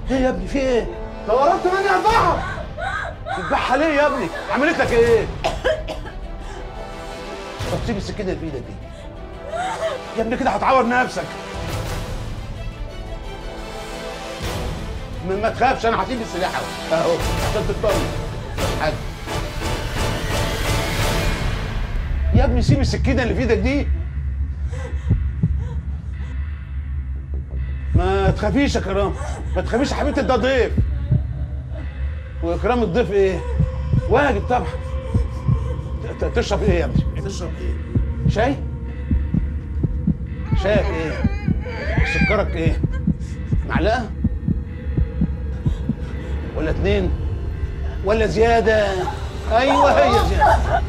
ايه يا ابني في ايه؟ لو قربت مني هذبحها تذبحها ليه يا ابني؟ عملت لك ايه؟ طب سيب السكينه اللي في ايدك دي يا ابني كده هتعور نفسك ما, ما تخافش انا هسيب السلاح اهو اهو عشان تطمن مفيش حاجه يا ابني سيب السكينه اللي في ايدك دي ما تخافيش يا كرام ما تخافيش يا حبيبتي ده ضيف واكرام الضيف ايه؟ واجب طبعا ت- ت- تشرب ايه يا ابني؟ تشرب ايه؟ شاي؟ شايك ايه؟ سكرك ايه؟ معلقة؟ ولا اتنين؟ ولا زيادة؟ ايوه هي زيادة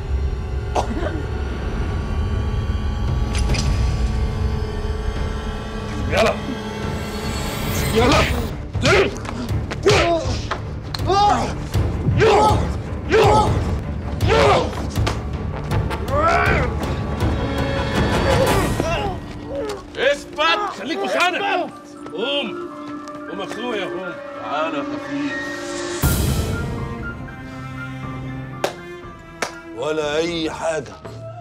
يلا يلا اثبت خليك مكانك قوم قوم اخويا قوم تعالى خفيف ولا اي حاجة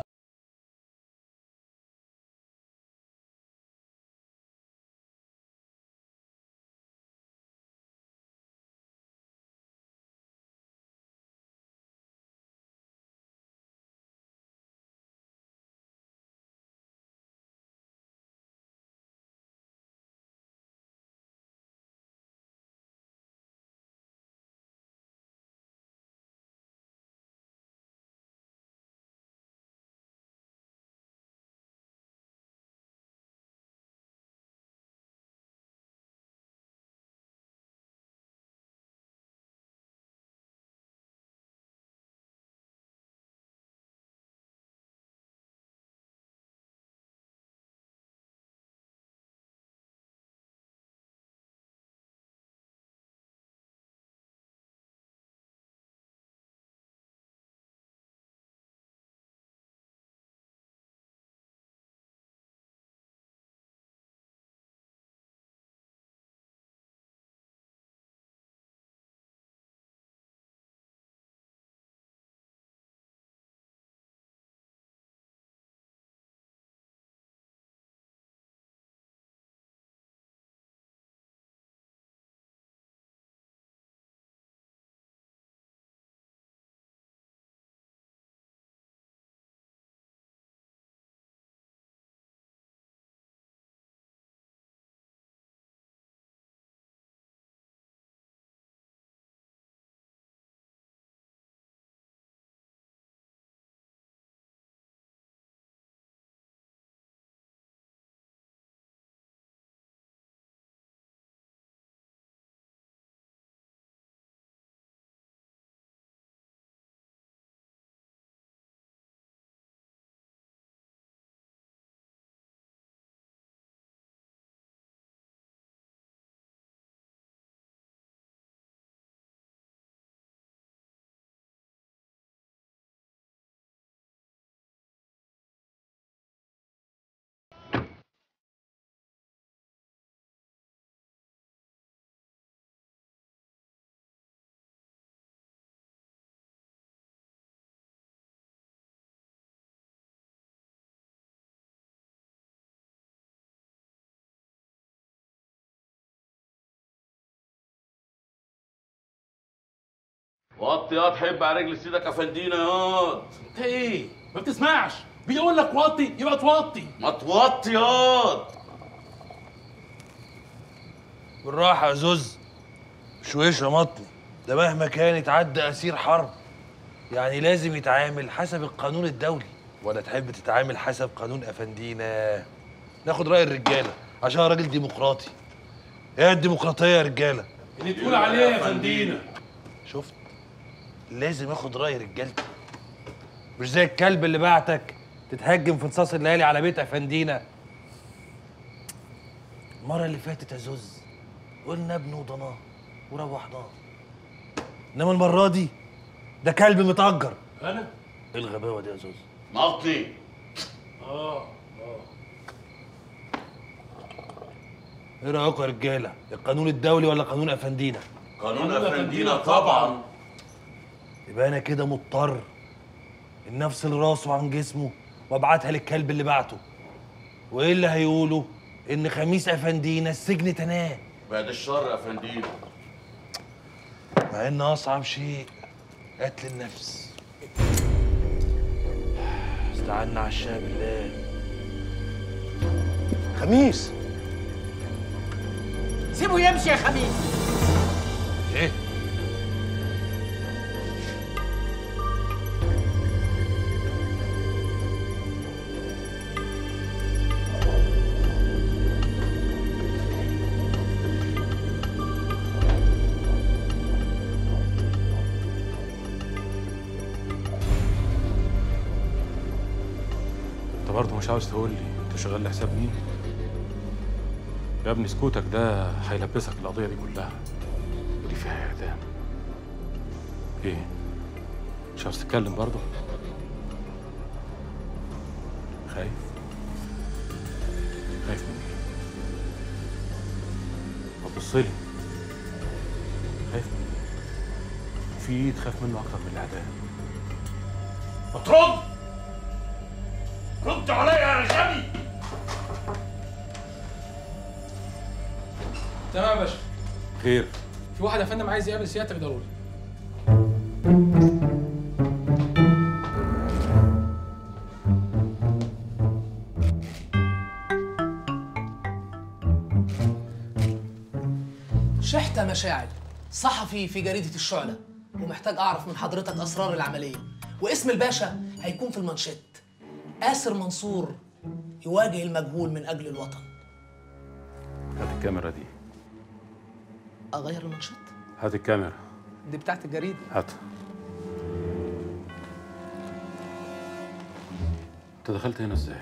وطي ياض حب على رجل سيدك افندينا ياض انت ايه؟ ما بتسمعش بيقول لك وطي يبقى توطي ما توطي ياض بالراحة يا زوز مش وش يا مطني ده مهما كان يتعدى أسير حرب يعني لازم يتعامل حسب القانون الدولي ولا تحب تتعامل حسب قانون أفندينا ناخد رأي الرجالة عشان أنا راجل ديمقراطي ايه الديمقراطية يا رجالة اللي تقول عليه يا فندينا شفت لازم اخد رأي رجالتي مش زي الكلب اللي بعتك تتهجم في نصاص الليالي على بيت أفندينا المرة اللي فاتت يا زوز قلنا ابن وضناه وروحناه انما المرة دي ده كلب متأجر انا؟ ايه الغباوة دي يا زوز نطي اه اه ايه رايكم يا رجاله القانون الدولي ولا قانون افندينا قانون افندينا طبعا يبقى انا كده مضطر ان افصل راسه عن جسمه وابعتها للكلب اللي بعته وايه اللي هيقولوا ان خميس افندينا السجن تناه بعد الشر افندينا مع ان اصعب شيء قتل النفس استعنا على الشاه بالله خميس سيبه يمشي يا خميس ايه انت برضه مش عاوز تقول لي انت شغال لحساب مين؟ يا ابني سكوتك ده هيلبسك القضية دي كلها ودي فيها اعدام ايه؟ مش عاوز تتكلم برضه؟ خايف؟ خايف من ايه؟ ما تبصلي خايف من ايه؟ في ايه تخاف منه اكتر من الاعدام؟ ما ترد رد عليا يا غبي تمام يا باشا خير في واحد يا فندم عايز يقابل سيادتك ضروري شحتة مشاعل صحفي في جريدة الشعلة ومحتاج أعرف من حضرتك أسرار العملية واسم الباشا هيكون في المانشيت آسر منصور يواجه المجهول من أجل الوطن هات الكاميرا دي أغير المانشيت؟ هات الكاميرا دي بتاعت الجريدة هات انت دخلت هنا ازاي؟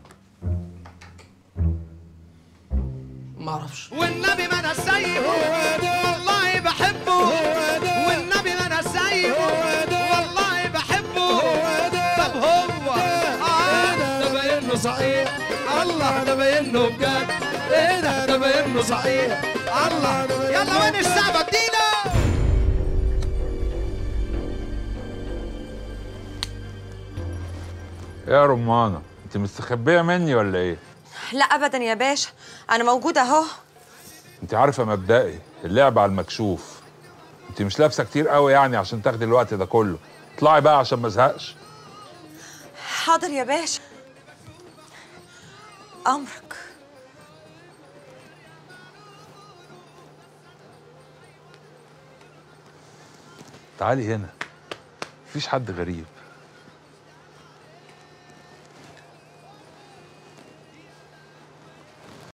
معرفش والنبي ما انا سايبه والله بحبه والنبي ما انا سايبه والله بحبه طب هو آه ده باين صحيح الله ده باينه بجد ايه ده ده باينه صحيح الله يلا وين السعبه ادينا يا رمانة انت مستخبية مني ولا ايه؟ لا ابدا يا باشا انا موجوده اهو انت عارفة مبدئي اللعب على المكشوف انت مش لابسة كتير قوي يعني عشان تاخدي الوقت ده كله اطلعي بقى عشان ما ازهقش حاضر يا باشا امرك تعالي هنا مفيش حد غريب